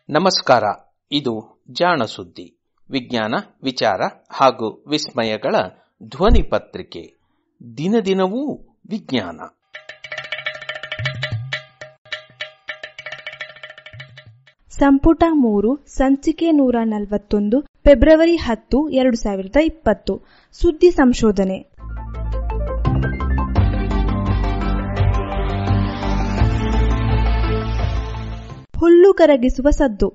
ನಮಸ್ಕಾರ ಇದು ಜಾಣ ಸುದ್ದಿ ವಿಜ್ಞಾನ ವಿಚಾರ ಹಾಗೂ ವಿಸ್ಮಯಗಳ ಧ್ವನಿ ಪತ್ರಿಕೆ ದಿನ ದಿನವೂ ವಿಜ್ಞಾನ ಸಂಪುಟ ಮೂರು ಸಂಚಿಕೆ ನೂರ ನಲವತ್ತೊಂದು ಫೆಬ್ರವರಿ ಹತ್ತು ಎರಡು ಸಾವಿರದ ಇಪ್ಪತ್ತು ಸುದ್ದಿ ಸಂಶೋಧನೆ ಹುಲ್ಲು ಕರಗಿಸುವ ಸದ್ದು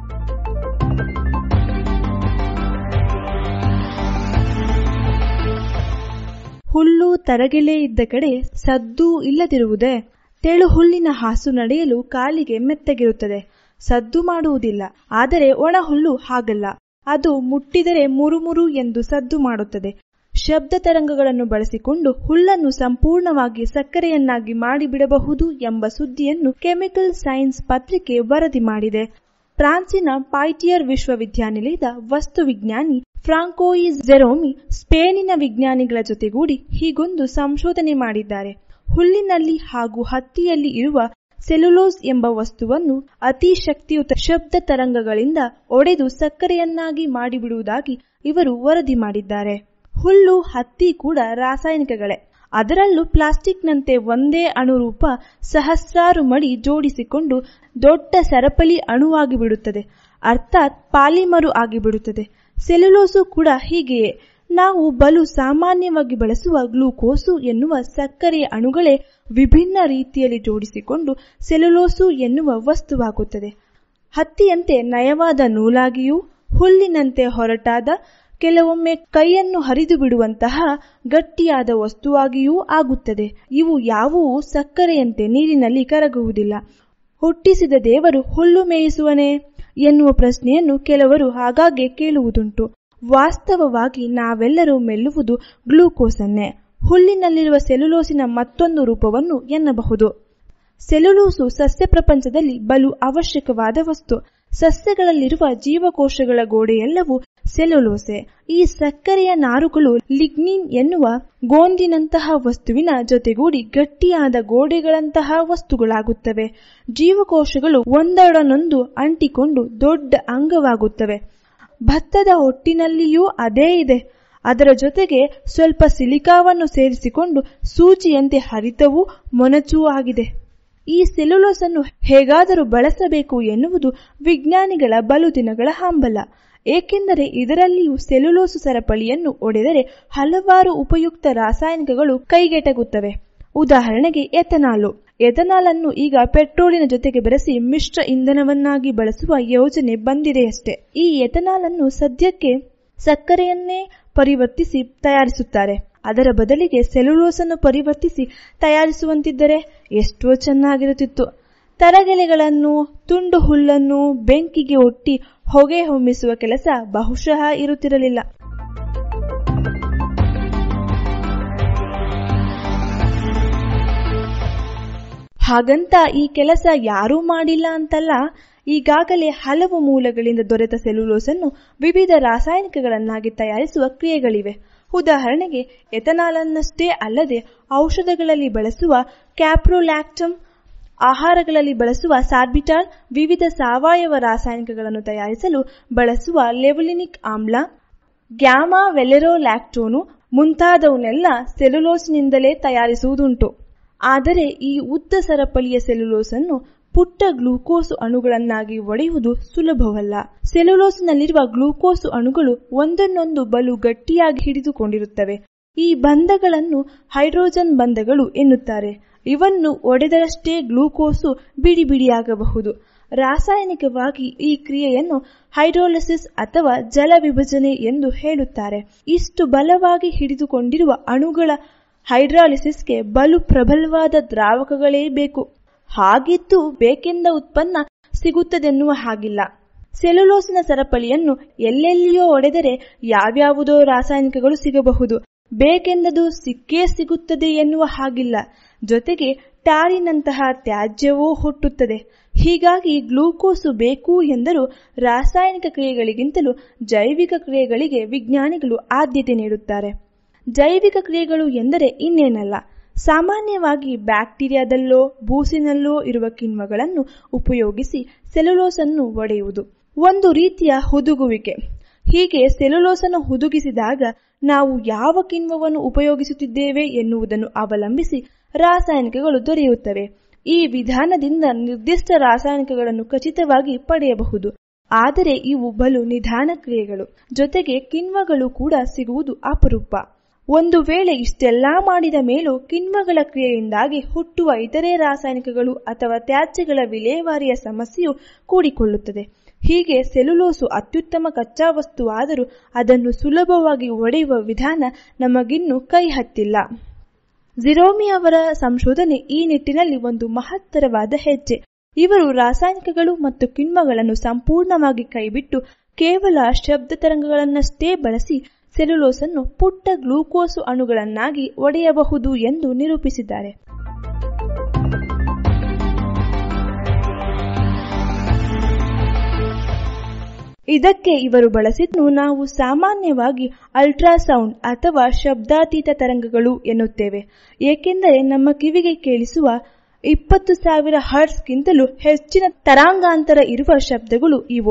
ಹುಲ್ಲು ತರಗೆಲೆ ಇದ್ದ ಕಡೆ ಸದ್ದು ಇಲ್ಲದಿರುವುದೇ ತೆಳು ಹುಲ್ಲಿನ ಹಾಸು ನಡೆಯಲು ಕಾಲಿಗೆ ಮೆತ್ತಗಿರುತ್ತದೆ ಸದ್ದು ಮಾಡುವುದಿಲ್ಲ ಆದರೆ ಒಣ ಹುಲ್ಲು ಹಾಗಲ್ಲ ಅದು ಮುಟ್ಟಿದರೆ ಮುರುಮುರು ಎಂದು ಸದ್ದು ಮಾಡುತ್ತದೆ ಶಬ್ದ ತರಂಗಗಳನ್ನು ಬಳಸಿಕೊಂಡು ಹುಲ್ಲನ್ನು ಸಂಪೂರ್ಣವಾಗಿ ಸಕ್ಕರೆಯನ್ನಾಗಿ ಮಾಡಿಬಿಡಬಹುದು ಎಂಬ ಸುದ್ದಿಯನ್ನು ಕೆಮಿಕಲ್ ಸೈನ್ಸ್ ಪತ್ರಿಕೆ ವರದಿ ಮಾಡಿದೆ ಫ್ರಾನ್ಸಿನ ಪಾಯ್ಟಿಯರ್ ವಿಶ್ವವಿದ್ಯಾನಿಲಯದ ವಸ್ತು ವಿಜ್ಞಾನಿ ಫ್ರಾಂಕೋಯಿಸ್ ಜೆರೋಮಿ ಸ್ಪೇನಿನ ವಿಜ್ಞಾನಿಗಳ ಜೊತೆಗೂಡಿ ಹೀಗೊಂದು ಸಂಶೋಧನೆ ಮಾಡಿದ್ದಾರೆ ಹುಲ್ಲಿನಲ್ಲಿ ಹಾಗೂ ಹತ್ತಿಯಲ್ಲಿ ಇರುವ ಸೆಲ್ಯುಲೋಸ್ ಎಂಬ ವಸ್ತುವನ್ನು ಅತಿ ಶಕ್ತಿಯುತ ಶಬ್ದ ತರಂಗಗಳಿಂದ ಒಡೆದು ಸಕ್ಕರೆಯನ್ನಾಗಿ ಮಾಡಿಬಿಡುವುದಾಗಿ ಇವರು ವರದಿ ಮಾಡಿದ್ದಾರೆ ಹುಲ್ಲು ಹತ್ತಿ ಕೂಡ ರಾಸಾಯನಿಕಗಳೇ ಅದರಲ್ಲೂ ಪ್ಲಾಸ್ಟಿಕ್ನಂತೆ ಒಂದೇ ಅಣುರೂಪ ಸಹಸ್ರಾರು ಮಡಿ ಜೋಡಿಸಿಕೊಂಡು ದೊಡ್ಡ ಸರಪಳಿ ಅಣುವಾಗಿ ಬಿಡುತ್ತದೆ ಅರ್ಥಾತ್ ಪಾಲಿಮರು ಆಗಿಬಿಡುತ್ತದೆ ಸೆಲ್ಯುಲೋಸು ಕೂಡ ಹೀಗೆಯೇ ನಾವು ಬಲು ಸಾಮಾನ್ಯವಾಗಿ ಬಳಸುವ ಗ್ಲೂಕೋಸು ಎನ್ನುವ ಸಕ್ಕರೆಯ ಅಣುಗಳೇ ವಿಭಿನ್ನ ರೀತಿಯಲ್ಲಿ ಜೋಡಿಸಿಕೊಂಡು ಸೆಲ್ಯುಲೋಸು ಎನ್ನುವ ವಸ್ತುವಾಗುತ್ತದೆ ಹತ್ತಿಯಂತೆ ನಯವಾದ ನೂಲಾಗಿಯೂ ಹುಲ್ಲಿನಂತೆ ಹೊರಟಾದ ಕೆಲವೊಮ್ಮೆ ಕೈಯನ್ನು ಹರಿದು ಬಿಡುವಂತಹ ಗಟ್ಟಿಯಾದ ವಸ್ತುವಾಗಿಯೂ ಆಗುತ್ತದೆ ಇವು ಯಾವುವು ಸಕ್ಕರೆಯಂತೆ ನೀರಿನಲ್ಲಿ ಕರಗುವುದಿಲ್ಲ ಹುಟ್ಟಿಸಿದ ದೇವರು ಹುಲ್ಲು ಮೇಯಿಸುವನೇ ಎನ್ನುವ ಪ್ರಶ್ನೆಯನ್ನು ಕೆಲವರು ಆಗಾಗ್ಗೆ ಕೇಳುವುದುಂಟು ವಾಸ್ತವವಾಗಿ ನಾವೆಲ್ಲರೂ ಮೆಲ್ಲುವುದು ಗ್ಲೂಕೋಸನ್ನೇ ಹುಲ್ಲಿನಲ್ಲಿರುವ ಸೆಲ್ಯುಲೋಸಿನ ಮತ್ತೊಂದು ರೂಪವನ್ನು ಎನ್ನಬಹುದು ಸೆಲ್ಯುಲೋಸು ಸಸ್ಯ ಪ್ರಪಂಚದಲ್ಲಿ ಬಲು ಅವಶ್ಯಕವಾದ ವಸ್ತು ಸಸ್ಯಗಳಲ್ಲಿರುವ ಜೀವಕೋಶಗಳ ಗೋಡೆಯೆಲ್ಲವೂ ಸೆಲ್ಯುಲೋಸೆ ಈ ಸಕ್ಕರೆಯ ನಾರುಗಳು ಲಿಗ್ನಿನ್ ಎನ್ನುವ ಗೋಂದಿನಂತಹ ವಸ್ತುವಿನ ಜೊತೆಗೂಡಿ ಗಟ್ಟಿಯಾದ ಗೋಡೆಗಳಂತಹ ವಸ್ತುಗಳಾಗುತ್ತವೆ ಜೀವಕೋಶಗಳು ಒಂದೊಡನೊಂದು ಅಂಟಿಕೊಂಡು ದೊಡ್ಡ ಅಂಗವಾಗುತ್ತವೆ ಭತ್ತದ ಹೊಟ್ಟಿನಲ್ಲಿಯೂ ಅದೇ ಇದೆ ಅದರ ಜೊತೆಗೆ ಸ್ವಲ್ಪ ಸಿಲಿಕಾವನ್ನು ಸೇರಿಸಿಕೊಂಡು ಸೂಜಿಯಂತೆ ಹರಿತವೂ ಮೊನಚೂ ಆಗಿದೆ ಈ ಸೆಲ್ಯುಲೋಸ್ ಅನ್ನು ಹೇಗಾದರೂ ಬಳಸಬೇಕು ಎನ್ನುವುದು ವಿಜ್ಞಾನಿಗಳ ಬಲು ದಿನಗಳ ಹಂಬಲ ಏಕೆಂದರೆ ಇದರಲ್ಲಿಯೂ ಸೆಲ್ಯುಲೋಸು ಸರಪಳಿಯನ್ನು ಒಡೆದರೆ ಹಲವಾರು ಉಪಯುಕ್ತ ರಾಸಾಯನಿಕಗಳು ಕೈಗೆಟಗುತ್ತವೆ ಉದಾಹರಣೆಗೆ ಎಥನಾಲು ಎಥನಾಲ್ ಅನ್ನು ಈಗ ಪೆಟ್ರೋಲಿನ ಜೊತೆಗೆ ಬೆರೆಸಿ ಮಿಶ್ರ ಇಂಧನವನ್ನಾಗಿ ಬಳಸುವ ಯೋಜನೆ ಬಂದಿದೆಯಷ್ಟೇ ಈ ಎಥನಾಲ್ ಅನ್ನು ಸದ್ಯಕ್ಕೆ ಸಕ್ಕರೆಯನ್ನೇ ಪರಿವರ್ತಿಸಿ ತಯಾರಿಸುತ್ತಾರೆ ಅದರ ಬದಲಿಗೆ ಸೆಲ್ಯುಲೋಸ್ ಅನ್ನು ಪರಿವರ್ತಿಸಿ ತಯಾರಿಸುವಂತಿದ್ದರೆ ಎಷ್ಟೋ ಚೆನ್ನಾಗಿರುತ್ತಿತ್ತು ತರಗೆಲೆಗಳನ್ನು ತುಂಡು ಹುಲ್ಲನ್ನು ಬೆಂಕಿಗೆ ಒಟ್ಟಿ ಹೊಗೆ ಹೊಮ್ಮಿಸುವ ಕೆಲಸ ಬಹುಶಃ ಇರುತ್ತಿರಲಿಲ್ಲ ಹಾಗಂತ ಈ ಕೆಲಸ ಯಾರೂ ಮಾಡಿಲ್ಲ ಅಂತಲ್ಲ ಈಗಾಗಲೇ ಹಲವು ಮೂಲಗಳಿಂದ ದೊರೆತ ಸೆಲ್ಯುಲೋಸ್ ಅನ್ನು ವಿವಿಧ ರಾಸಾಯನಿಕಗಳನ್ನಾಗಿ ತಯಾರಿಸುವ ಕ್ರಿಯೆಗಳಿವೆ ಉದಾಹರಣೆಗೆ ಎಥನಾಲ್ ಅನ್ನಷ್ಟೇ ಅಲ್ಲದೆ ಔಷಧಗಳಲ್ಲಿ ಬಳಸುವ ಕ್ಯಾಪ್ರೋಲ್ಯಾಕ್ಟಮ್ ಆಹಾರಗಳಲ್ಲಿ ಬಳಸುವ ಸಾರ್ಬಿಟಾಲ್ ವಿವಿಧ ಸಾವಯವ ರಾಸಾಯನಿಕಗಳನ್ನು ತಯಾರಿಸಲು ಬಳಸುವ ಲೆವಲಿನಿಕ್ ಆಮ್ಲ ಗ್ಯಾಮಾ ವೆಲೆರೋಲ್ಯಾಕ್ಟೋನು ಮುಂತಾದವನ್ನೆಲ್ಲ ಸೆಲ್ಯುಲೋಸ್ನಿಂದಲೇ ತಯಾರಿಸುವುದುಂಟು ಆದರೆ ಈ ಉದ್ದ ಸರಪಳಿಯ ಸೆಲ್ಯುಲೋಸ್ ಅನ್ನು ಪುಟ್ಟ ಗ್ಲೂಕೋಸು ಅಣುಗಳನ್ನಾಗಿ ಒಡೆಯುವುದು ಸುಲಭವಲ್ಲ ಸೆಲ್ಯುಲೋಸ್ನಲ್ಲಿರುವ ಗ್ಲೂಕೋಸು ಅಣುಗಳು ಒಂದನ್ನೊಂದು ಬಲು ಗಟ್ಟಿಯಾಗಿ ಹಿಡಿದುಕೊಂಡಿರುತ್ತವೆ ಈ ಬಂಧಗಳನ್ನು ಹೈಡ್ರೋಜನ್ ಬಂಧಗಳು ಎನ್ನುತ್ತಾರೆ ಇವನ್ನು ಒಡೆದರಷ್ಟೇ ಗ್ಲೂಕೋಸು ಬಿಡಿ ಬಿಡಿಯಾಗಬಹುದು ರಾಸಾಯನಿಕವಾಗಿ ಈ ಕ್ರಿಯೆಯನ್ನು ಹೈಡ್ರೋಲಿಸಿಸ್ ಅಥವಾ ಜಲ ವಿಭಜನೆ ಎಂದು ಹೇಳುತ್ತಾರೆ ಇಷ್ಟು ಬಲವಾಗಿ ಹಿಡಿದುಕೊಂಡಿರುವ ಅಣುಗಳ ಹೈಡ್ರಾಲಿಸಿಸ್ಗೆ ಬಲು ಪ್ರಬಲವಾದ ದ್ರಾವಕಗಳೇ ಬೇಕು ಹಾಗಿದ್ದು ಬೇಕೆಂದ ಉತ್ಪನ್ನ ಸಿಗುತ್ತದೆನ್ನುವ ಹಾಗಿಲ್ಲ ಸೆಲ್ಯುಲೋಸಿನ ಸರಪಳಿಯನ್ನು ಎಲ್ಲೆಲ್ಲಿಯೋ ಒಡೆದರೆ ಯಾವ್ಯಾವುದೋ ರಾಸಾಯನಿಕಗಳು ಸಿಗಬಹುದು ಬೇಕೆಂದದು ಸಿಕ್ಕೇ ಸಿಗುತ್ತದೆ ಎನ್ನುವ ಹಾಗಿಲ್ಲ ಜೊತೆಗೆ ಟಾರಿನಂತಹ ತ್ಯಾಜ್ಯವೂ ಹುಟ್ಟುತ್ತದೆ ಹೀಗಾಗಿ ಗ್ಲೂಕೋಸು ಬೇಕು ಎಂದರೂ ರಾಸಾಯನಿಕ ಕ್ರಿಯೆಗಳಿಗಿಂತಲೂ ಜೈವಿಕ ಕ್ರಿಯೆಗಳಿಗೆ ವಿಜ್ಞಾನಿಗಳು ಆದ್ಯತೆ ನೀಡುತ್ತಾರೆ ಜೈವಿಕ ಕ್ರಿಯೆಗಳು ಎಂದರೆ ಇನ್ನೇನಲ್ಲ ಸಾಮಾನ್ಯವಾಗಿ ಬ್ಯಾಕ್ಟೀರಿಯಾದಲ್ಲೋ ಬೂಸಿನಲ್ಲೋ ಇರುವ ಕಿಣ್ವಗಳನ್ನು ಉಪಯೋಗಿಸಿ ಸೆಲ್ಯುಲೋಸ್ ಅನ್ನು ಒಡೆಯುವುದು ಒಂದು ರೀತಿಯ ಹುದುಗುವಿಕೆ ಹೀಗೆ ಸೆಲ್ಯುಲೋಸ್ ಅನ್ನು ಹುದುಗಿಸಿದಾಗ ನಾವು ಯಾವ ಕಿಣ್ವವನ್ನು ಉಪಯೋಗಿಸುತ್ತಿದ್ದೇವೆ ಎನ್ನುವುದನ್ನು ಅವಲಂಬಿಸಿ ರಾಸಾಯನಿಕಗಳು ದೊರೆಯುತ್ತವೆ ಈ ವಿಧಾನದಿಂದ ನಿರ್ದಿಷ್ಟ ರಾಸಾಯನಿಕಗಳನ್ನು ಖಚಿತವಾಗಿ ಪಡೆಯಬಹುದು ಆದರೆ ಇವು ಬಲು ನಿಧಾನ ಕ್ರಿಯೆಗಳು ಜೊತೆಗೆ ಕಿಣ್ವಗಳು ಕೂಡ ಸಿಗುವುದು ಅಪರೂಪ ಒಂದು ವೇಳೆ ಇಷ್ಟೆಲ್ಲಾ ಮಾಡಿದ ಮೇಲೂ ಕಿಣ್ವಗಳ ಕ್ರಿಯೆಯಿಂದಾಗಿ ಹುಟ್ಟುವ ಇತರೆ ರಾಸಾಯನಿಕಗಳು ಅಥವಾ ತ್ಯಾಜ್ಯಗಳ ವಿಲೇವಾರಿಯ ಸಮಸ್ಯೆಯು ಕೂಡಿಕೊಳ್ಳುತ್ತದೆ ಹೀಗೆ ಸೆಲ್ಯುಲೋಸು ಅತ್ಯುತ್ತಮ ಕಚ್ಚಾ ವಸ್ತುವಾದರೂ ಅದನ್ನು ಸುಲಭವಾಗಿ ಒಡೆಯುವ ವಿಧಾನ ನಮಗಿನ್ನೂ ಕೈ ಹತ್ತಿಲ್ಲ ಜಿರೋಮಿ ಅವರ ಸಂಶೋಧನೆ ಈ ನಿಟ್ಟಿನಲ್ಲಿ ಒಂದು ಮಹತ್ತರವಾದ ಹೆಜ್ಜೆ ಇವರು ರಾಸಾಯನಿಕಗಳು ಮತ್ತು ಕಿಣ್ವಗಳನ್ನು ಸಂಪೂರ್ಣವಾಗಿ ಕೈಬಿಟ್ಟು ಕೇವಲ ಶಬ್ದ ತರಂಗಗಳನ್ನಷ್ಟೇ ಬಳಸಿ ಸೆಲ್ಯುಲೋಸ್ ಅನ್ನು ಪುಟ್ಟ ಗ್ಲೂಕೋಸು ಅಣುಗಳನ್ನಾಗಿ ಒಡೆಯಬಹುದು ಎಂದು ನಿರೂಪಿಸಿದ್ದಾರೆ ಇದಕ್ಕೆ ಇವರು ಬಳಸಿದ್ದು ನಾವು ಸಾಮಾನ್ಯವಾಗಿ ಅಲ್ಟ್ರಾಸೌಂಡ್ ಅಥವಾ ಶಬ್ದಾತೀತ ತರಂಗಗಳು ಎನ್ನುತ್ತೇವೆ ಏಕೆಂದರೆ ನಮ್ಮ ಕಿವಿಗೆ ಕೇಳಿಸುವ ಇಪ್ಪತ್ತು ಸಾವಿರ ಹರ್ಟ್ಸ್ಗಿಂತಲೂ ಹೆಚ್ಚಿನ ತರಾಂಗಾಂತರ ಇರುವ ಶಬ್ದಗಳು ಇವು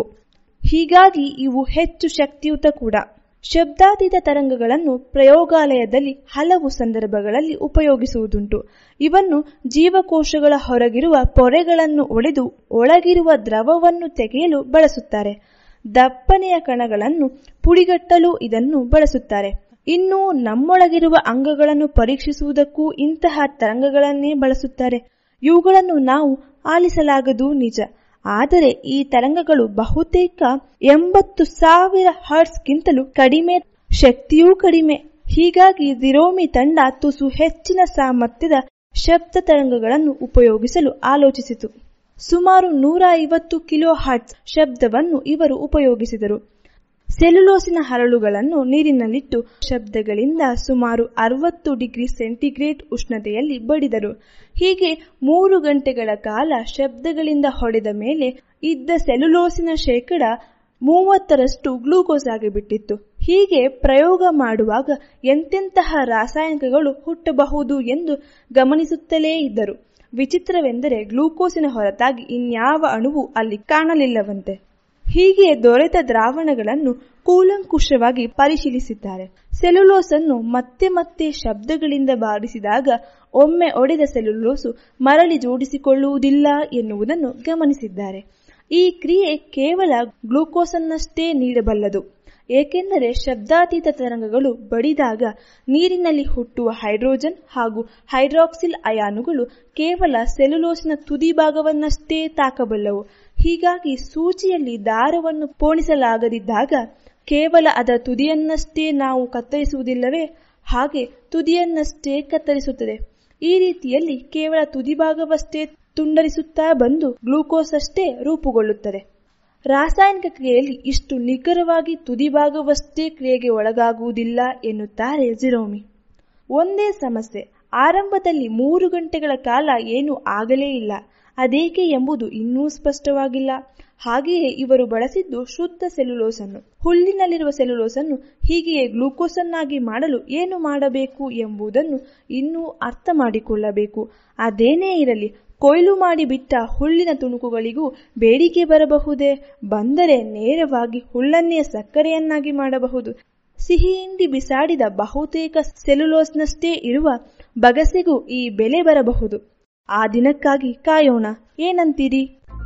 ಹೀಗಾಗಿ ಇವು ಹೆಚ್ಚು ಶಕ್ತಿಯುತ ಕೂಡ ಶಬ್ದಾತೀತ ತರಂಗಗಳನ್ನು ಪ್ರಯೋಗಾಲಯದಲ್ಲಿ ಹಲವು ಸಂದರ್ಭಗಳಲ್ಲಿ ಉಪಯೋಗಿಸುವುದುಂಟು ಇವನ್ನು ಜೀವಕೋಶಗಳ ಹೊರಗಿರುವ ಪೊರೆಗಳನ್ನು ಒಡೆದು ಒಳಗಿರುವ ದ್ರವವನ್ನು ತೆಗೆಯಲು ಬಳಸುತ್ತಾರೆ ದಪ್ಪನೆಯ ಕಣಗಳನ್ನು ಪುಡಿಗಟ್ಟಲು ಇದನ್ನು ಬಳಸುತ್ತಾರೆ ಇನ್ನು ನಮ್ಮೊಳಗಿರುವ ಅಂಗಗಳನ್ನು ಪರೀಕ್ಷಿಸುವುದಕ್ಕೂ ಇಂತಹ ತರಂಗಗಳನ್ನೇ ಬಳಸುತ್ತಾರೆ ಇವುಗಳನ್ನು ನಾವು ಆಲಿಸಲಾಗದು ನಿಜ ಆದರೆ ಈ ತರಂಗಗಳು ಬಹುತೇಕ ಎಂಬತ್ತು ಸಾವಿರ ಹರ್ಟ್ಸ್ಗಿಂತಲೂ ಕಡಿಮೆ ಶಕ್ತಿಯೂ ಕಡಿಮೆ ಹೀಗಾಗಿ ಜಿರೋಮಿ ತಂಡ ತುಸು ಹೆಚ್ಚಿನ ಸಾಮರ್ಥ್ಯದ ಶಬ್ದ ತರಂಗಗಳನ್ನು ಉಪಯೋಗಿಸಲು ಆಲೋಚಿಸಿತು ಸುಮಾರು ನೂರ ಐವತ್ತು ಕಿಲೋ ಹರ್ಟ್ಸ್ ಶಬ್ದವನ್ನು ಇವರು ಉಪಯೋಗಿಸಿದರು ಸೆಲ್ಯುಲೋಸಿನ ಹರಳುಗಳನ್ನು ನೀರಿನಲ್ಲಿಟ್ಟು ಶಬ್ದಗಳಿಂದ ಸುಮಾರು ಅರವತ್ತು ಡಿಗ್ರಿ ಸೆಂಟಿಗ್ರೇಡ್ ಉಷ್ಣತೆಯಲ್ಲಿ ಬಡಿದರು ಹೀಗೆ ಮೂರು ಗಂಟೆಗಳ ಕಾಲ ಶಬ್ದಗಳಿಂದ ಹೊಡೆದ ಮೇಲೆ ಇದ್ದ ಸೆಲ್ಯುಲೋಸಿನ ಶೇಕಡ ಮೂವತ್ತರಷ್ಟು ಗ್ಲೂಕೋಸ್ ಆಗಿಬಿಟ್ಟಿತ್ತು ಹೀಗೆ ಪ್ರಯೋಗ ಮಾಡುವಾಗ ಎಂತೆಂತಹ ರಾಸಾಯನಿಕಗಳು ಹುಟ್ಟಬಹುದು ಎಂದು ಗಮನಿಸುತ್ತಲೇ ಇದ್ದರು ವಿಚಿತ್ರವೆಂದರೆ ಗ್ಲೂಕೋಸಿನ ಹೊರತಾಗಿ ಇನ್ಯಾವ ಅಣುವು ಅಲ್ಲಿ ಕಾಣಲಿಲ್ಲವಂತೆ ಹೀಗೆ ದೊರೆತ ದ್ರಾವಣಗಳನ್ನು ಕೂಲಂಕುಷವಾಗಿ ಪರಿಶೀಲಿಸಿದ್ದಾರೆ ಸೆಲ್ಯುಲೋಸ್ ಅನ್ನು ಮತ್ತೆ ಮತ್ತೆ ಶಬ್ದಗಳಿಂದ ಬಾರಿಸಿದಾಗ ಒಮ್ಮೆ ಒಡೆದ ಸೆಲ್ಯುಲೋಸು ಮರಳಿ ಜೋಡಿಸಿಕೊಳ್ಳುವುದಿಲ್ಲ ಎನ್ನುವುದನ್ನು ಗಮನಿಸಿದ್ದಾರೆ ಈ ಕ್ರಿಯೆ ಕೇವಲ ಗ್ಲೂಕೋಸನ್ನಷ್ಟೇ ನೀಡಬಲ್ಲದು ಏಕೆಂದರೆ ಶಬ್ದಾತೀತ ತರಂಗಗಳು ಬಡಿದಾಗ ನೀರಿನಲ್ಲಿ ಹುಟ್ಟುವ ಹೈಡ್ರೋಜನ್ ಹಾಗೂ ಹೈಡ್ರಾಕ್ಸಿಲ್ ಅಯಾನುಗಳು ಕೇವಲ ಸೆಲ್ಯುಲೋಸಿನ ತುದಿ ಭಾಗವನ್ನಷ್ಟೇ ತಾಕಬಲ್ಲವು ಹೀಗಾಗಿ ಸೂಜಿಯಲ್ಲಿ ದಾರವನ್ನು ಪೋಣಿಸಲಾಗದಿದ್ದಾಗ ಕೇವಲ ಅದರ ತುದಿಯನ್ನಷ್ಟೇ ನಾವು ಕತ್ತರಿಸುವುದಿಲ್ಲವೇ ಹಾಗೆ ತುದಿಯನ್ನಷ್ಟೇ ಕತ್ತರಿಸುತ್ತದೆ ಈ ರೀತಿಯಲ್ಲಿ ಕೇವಲ ತುದಿಭಾಗವಷ್ಟೇ ತುಂಡರಿಸುತ್ತಾ ಬಂದು ಗ್ಲೂಕೋಸ್ ಅಷ್ಟೇ ರೂಪುಗೊಳ್ಳುತ್ತದೆ ರಾಸಾಯನಿಕ ಕ್ರಿಯೆಯಲ್ಲಿ ಇಷ್ಟು ನಿಖರವಾಗಿ ತುದಿಭಾಗವಷ್ಟೇ ಕ್ರಿಯೆಗೆ ಒಳಗಾಗುವುದಿಲ್ಲ ಎನ್ನುತ್ತಾರೆ ಜಿರೋಮಿ ಒಂದೇ ಸಮಸ್ಯೆ ಆರಂಭದಲ್ಲಿ ಮೂರು ಗಂಟೆಗಳ ಕಾಲ ಏನೂ ಆಗಲೇ ಇಲ್ಲ ಅದೇಕೆ ಎಂಬುದು ಇನ್ನೂ ಸ್ಪಷ್ಟವಾಗಿಲ್ಲ ಹಾಗೆಯೇ ಇವರು ಬಳಸಿದ್ದು ಶುದ್ಧ ಸೆಲ್ಯುಲೋಸ್ ಅನ್ನು ಹುಲ್ಲಿನಲ್ಲಿರುವ ಸೆಲ್ಯುಲೋಸ್ ಅನ್ನು ಹೀಗೆಯೇ ಗ್ಲೂಕೋಸ್ ಅನ್ನಾಗಿ ಮಾಡಲು ಏನು ಮಾಡಬೇಕು ಎಂಬುದನ್ನು ಇನ್ನೂ ಅರ್ಥ ಮಾಡಿಕೊಳ್ಳಬೇಕು ಅದೇನೇ ಇರಲಿ ಕೊಯ್ಲು ಮಾಡಿ ಬಿಟ್ಟ ಹುಲ್ಲಿನ ತುಣುಕುಗಳಿಗೂ ಬೇಡಿಕೆ ಬರಬಹುದೇ ಬಂದರೆ ನೇರವಾಗಿ ಹುಲ್ಲನ್ನೇ ಸಕ್ಕರೆಯನ್ನಾಗಿ ಮಾಡಬಹುದು ಸಿಹಿಯಿಂಡಿ ಬಿಸಾಡಿದ ಬಹುತೇಕ ಸೆಲ್ಯುಲೋಸ್ನಷ್ಟೇ ಇರುವ ಬಗಸೆಗೂ ಈ ಬೆಲೆ ಬರಬಹುದು ಆ ದಿನಕ್ಕಾಗಿ ಕಾಯೋಣ ಏನಂತೀರಿ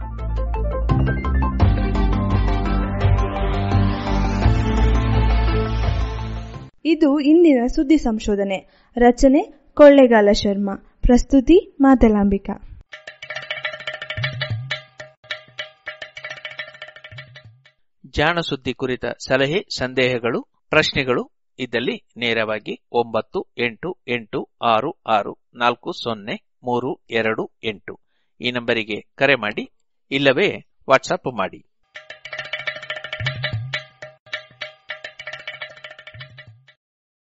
ಇದು ಇಂದಿನ ಸುದ್ದಿ ಸಂಶೋಧನೆ ರಚನೆ ಕೊಳ್ಳೇಗಾಲ ಶರ್ಮಾ ಪ್ರಸ್ತುತಿ ಮಾತಲಾಂಬಿಕಾ ಜಾಣ ಸುದ್ದಿ ಕುರಿತ ಸಲಹೆ ಸಂದೇಹಗಳು ಪ್ರಶ್ನೆಗಳು ಇದ್ದಲ್ಲಿ ನೇರವಾಗಿ ಒಂಬತ್ತು ಎಂಟು ಎಂಟು ಆರು ಆರು ನಾಲ್ಕು ಸೊನ್ನೆ ಮೂರು ಎರಡು ಎಂಟು ಈ ನಂಬರಿಗೆ ಕರೆ ಮಾಡಿ ಇಲ್ಲವೇ ವಾಟ್ಸಪ್ ಮಾಡಿ